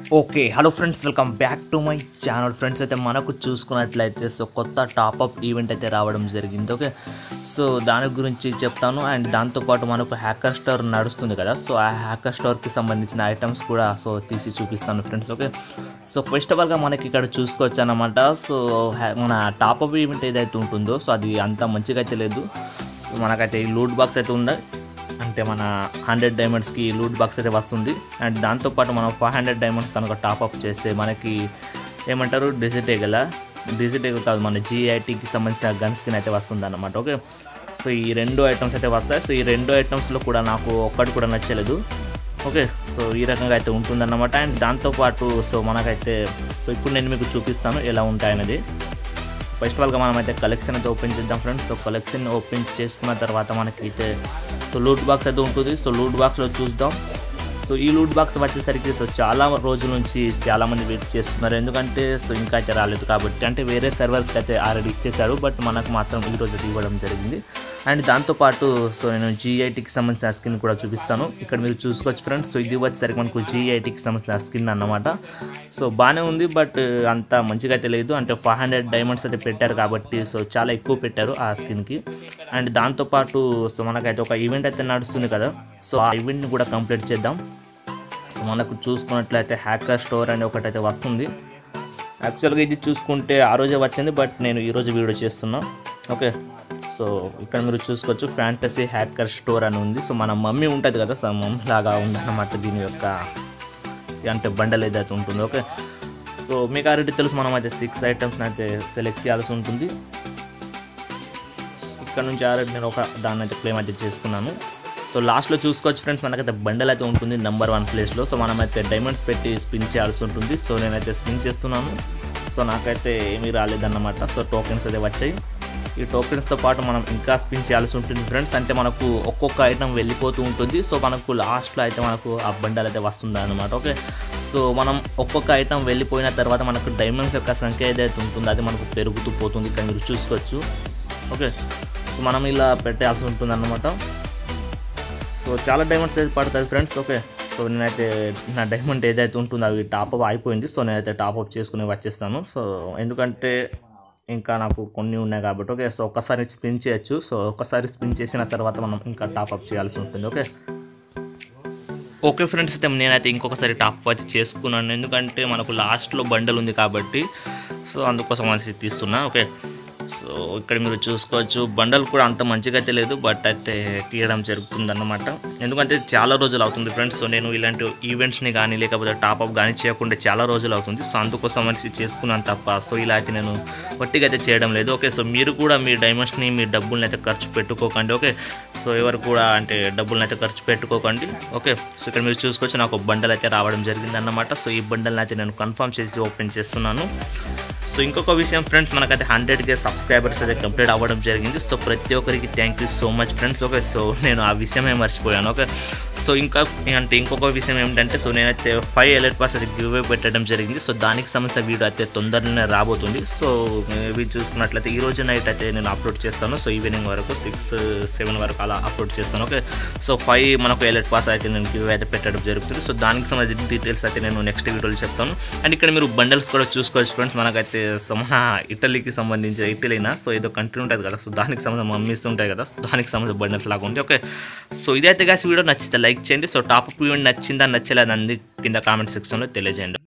okay hello friends welcome back to my channel friends అయితే మనకు చూసుకున్నట్లయితే సో కొత్త టాప్అప్ ఈవెంట్ అయితే రావడం జరిగింది ఓకే సో దాని గురించి చెప్తాను అండ్ దాంతోపాటు మనకు హ్యాకర్ స్టోర్ నడుస్తుంది కదా సో ఆ హ్యాకర్ స్టోర్కి సంబంధించిన ఐటమ్స్ కూడా సో తీసి చూపిస్తాను friends okay so first of ఆల్గా మనకి ఇక్కడ చూసుకోవచ్చు అనమాట సో హ్యా- మన టాప్అప్ ఈవెంట్ ఏదైతే ఉంటుందో సో అది అంత మంచిగా అయితే లేదు సో మనకైతే ఈ లూట్ బాక్స్ అయితే ఉంది అంటే మన హండ్రెడ్ డైమండ్స్కి లూట్ బాక్స్ అయితే వస్తుంది అండ్ దాంతోపాటు మనం ఫైవ్ హండ్రెడ్ డైమండ్స్ కనుక టాప్అప్ చేస్తే మనకి ఏమంటారు డిజిటేగల డిజిటేగల్ కాదు మన జీఐటీకి సంబంధించిన గన్ స్కిన్ అయితే వస్తుంది అన్నమాట ఓకే సో ఈ రెండు ఐటమ్స్ అయితే వస్తాయి సో ఈ రెండు ఐటమ్స్లో కూడా నాకు ఒక్కటి కూడా నచ్చలేదు ఓకే సో ఈ రకంగా అయితే ఉంటుందన్నమాట అండ్ దాంతోపాటు సో మనకైతే సో ఇప్పుడు నేను మీకు చూపిస్తాను ఎలా ఉంటాయనేది ఫస్ట్ ఆఫ్ ఆల్గా మనం అయితే కలెక్షన్ అయితే ఓపెన్ చేద్దాం ఫ్రెండ్స్ సో కలెక్షన్ ఓపెన్ చేసుకున్న తర్వాత మనకి అయితే సో లూట్ బాక్స్ అయితే ఉంటుంది సో లూట్ బాక్స్లో చూద్దాం సో ఈ లూట్ బాక్స్ వచ్చేసరికి సో చాలా రోజుల నుంచి చాలామంది వెయిట్ చేస్తున్నారు ఎందుకంటే సో ఇంకా అయితే రాలేదు కాబట్టి అంటే వేరే సర్వర్స్కి అయితే ఆల్రెడీ ఇచ్చేసారు బట్ మనకు మాత్రం ఈ రోజు అయితే ఇవ్వడం జరిగింది అండ్ దాంతోపాటు సో నేను జీఐటీకి సంబంధించిన స్కిన్ కూడా చూపిస్తాను ఇక్కడ మీరు చూసుకోవచ్చు ఫ్రెండ్స్ సో ఇది వచ్చేసరికి మనకు జీఐటీకి సంబంధించిన స్కిన్ అన్నమాట సో బాగానే ఉంది బట్ అంత మంచిగా అయితే లేదు అంటే ఫైవ్ హండ్రెడ్ డైమండ్స్ అయితే పెట్టారు కాబట్టి సో చాలా ఎక్కువ పెట్టారు ఆ స్కిన్కి అండ్ దాంతోపాటు సో మనకైతే ఒక ఈవెంట్ అయితే నడుస్తుంది కదా సో ఆ ఈవెంట్ని కూడా కంప్లీట్ చేద్దాం సో మనకు చూసుకున్నట్లయితే హ్యాకర్ స్టోర్ అని ఒకటైతే వస్తుంది యాక్చువల్గా ఇది చూసుకుంటే ఆ రోజే వచ్చింది బట్ నేను ఈరోజు వీడియో చేస్తున్నా ఓకే సో ఇక్కడ మీరు చూసుకోవచ్చు ఫ్యాంటసీ హ్యాకర్ స్టోర్ అని ఉంది సో మన మమ్మీ ఉంటుంది కదా సో మమ్మీ లాగా ఉందన్నమాట దీని యొక్క అంటే బండల్ ఏదైతే ఉంటుందో ఓకే సో మీకు ఆల్రెడీ తెలుసు మనం అయితే సిక్స్ ఐటమ్స్ని అయితే సెలెక్ట్ చేయాల్సి ఉంటుంది ఇక్కడ నుంచి ఆల్రెడీ నేను ఒక దాన్ని అయితే క్లెయిమ్ అయితే చేసుకున్నాను సో లాస్ట్లో చూసుకోవచ్చు ఫ్రెండ్స్ మనకైతే బండల్ అయితే ఉంటుంది నెంబర్ వన్ ప్లేస్లో సో మనమైతే డైమండ్స్ పెట్టి స్పిన్ చేయాల్సి ఉంటుంది సో నేనైతే స్పిన్ చేస్తున్నాను సో నాకైతే ఏమీ రాలేదన్నమాట సో టోకెన్స్ అయితే వచ్చాయి ఈ టోకెన్స్తో పాటు మనం ఇంకా స్పిన్ చేయాల్సి ఉంటుంది ఫ్రెండ్స్ అంటే మనకు ఒక్కొక్క ఐటమ్ వెళ్ళిపోతూ ఉంటుంది సో మనకు లాస్ట్లో అయితే మనకు ఆ బండల్ అయితే వస్తుంది అనమాట ఓకే సో మనం ఒక్కొక్క ఐటమ్ వెళ్ళిపోయిన తర్వాత మనకు డైమండ్స్ యొక్క సంఖ్య ఏదైతే ఉంటుందో అది మనకు పెరుగుతూ పోతుంది ఇక్కడ మీరు చూసుకోవచ్చు ఓకే సో మనం ఇలా పెట్టాల్సి ఉంటుంది అన్నమాట సో చాలా డైమండ్స్ అయితే పడతాయి ఫ్రెండ్స్ ఓకే సో నేనైతే నా డైమండ్ ఏదైతే ఉంటుందో అవి టాప్అప్ అయిపోయింది సో నేనైతే టాప్అప్ చేసుకుని వచ్చేస్తాను సో ఎందుకంటే ఇంకా నాకు కొన్ని ఉన్నాయి కాబట్టి ఓకే సో ఒక్కసారి స్పిన్ చేయొచ్చు సో ఒక్కసారి స్పిన్ చేసిన తర్వాత మనం ఇంకా టాప్అప్ చేయాల్సి ఉంటుంది ఓకే ఓకే ఫ్రెండ్స్ అయితే నేనైతే ఇంకొకసారి టాప్ అయితే చేసుకున్నాను ఎందుకంటే మనకు లాస్ట్లో బండల్ ఉంది కాబట్టి సో అందుకోసం అనేసి తీస్తున్నా ఓకే సో ఇక్కడ మీరు చూసుకోవచ్చు బండల్ కూడా అంత మంచిగా అయితే లేదు బట్ అయితే తీయడం జరుగుతుంది అన్నమాట ఎందుకంటే చాలా రోజులు అవుతుంది ఫ్రెండ్స్ సో నేను ఇలాంటి ఈవెంట్స్ని కానీ లేకపోతే టాప్అప్ కానీ చేయకుండా చాలా రోజులు అవుతుంది సో అందుకోసం అనేసి చేసుకున్నాను తప్ప సో ఇలా అయితే నేను వట్టిగా అయితే చేయడం లేదు ఓకే సో మీరు కూడా మీ డైమండ్స్ని మీ డబ్బుల్ని అయితే ఖర్చు పెట్టుకోకండి ఓకే సో ఎవరు కూడా అంటే డబ్బులను అయితే ఖర్చు పెట్టుకోకండి ఓకే సో ఇక్కడ మీరు చూసుకోవచ్చు నాకు ఒక బండల్ అయితే రావడం జరిగింది అన్నమాట సో ఈ బండల్ని అయితే నేను కన్ఫర్మ్ చేసి ఓపెన్ చేస్తున్నాను సో ఇంకొక విషయం ఫ్రెండ్స్ మనకైతే హండ్రెడ్ కే సబ్స్క్రైబర్స్ అయితే కంప్లీట్ అవ్వడం జరిగింది సో ప్రతి ఒక్కరికి thank you so much friends okay so నేను ఆ విషయమే మర్చిపోయాను ఓకే సో ఇంకా అంటే ఇంకొక విషయం ఏమిటంటే సో నేనైతే ఫైవ్ ఎలర్ట్ పాస్ అయితే గివ్ అవే పెట్టడం జరిగింది సో దానికి సంబంధించిన వీడియో అయితే తొందరలోనే రాబోతుంది సో ఇవి చూసుకున్నట్లయితే ఈ రోజు నైట్ అయితే నేను అప్లోడ్ చేస్తాను సో ఈవినింగ్ వరకు సిక్స్ సెవెన్ వరకు అలా అప్లోడ్ చేస్తాను ఓకే సో ఫైవ్ మనకు ఎలర్ట్ పాస్ అయితే నేను గివ్ అయితే పెట్టడం జరుగుతుంది సో దానికి సంబంధించిన డీటెయిల్స్ అయితే నేను నెక్స్ట్ వీడియోలో చెప్తాను అండ్ ఇక్కడ మీరు బండల్స్ కూడా చూసుకోవచ్చు ఫ్రెండ్స్ మనకైతే సో మన ఇటలీకి సంబంధించిన ఇటలీనా సో ఏదో కంట్రీ ఉంటుంది కదా సో దానికి సంబంధించిన మమ్మీస్ ఉంటాయి కదా సో దానికి సంబంధించిన బండల్స్ లాగా ఉంది ఓకే సో ఇదైతే కాసి వీడియో నచ్చితే లైక్ చేయండి సో టాప్ ఈవెంట్ నచ్చిందా నచ్చలేదా అంది కింద కామెంట్ సెక్షన్లో తెలియజేయండి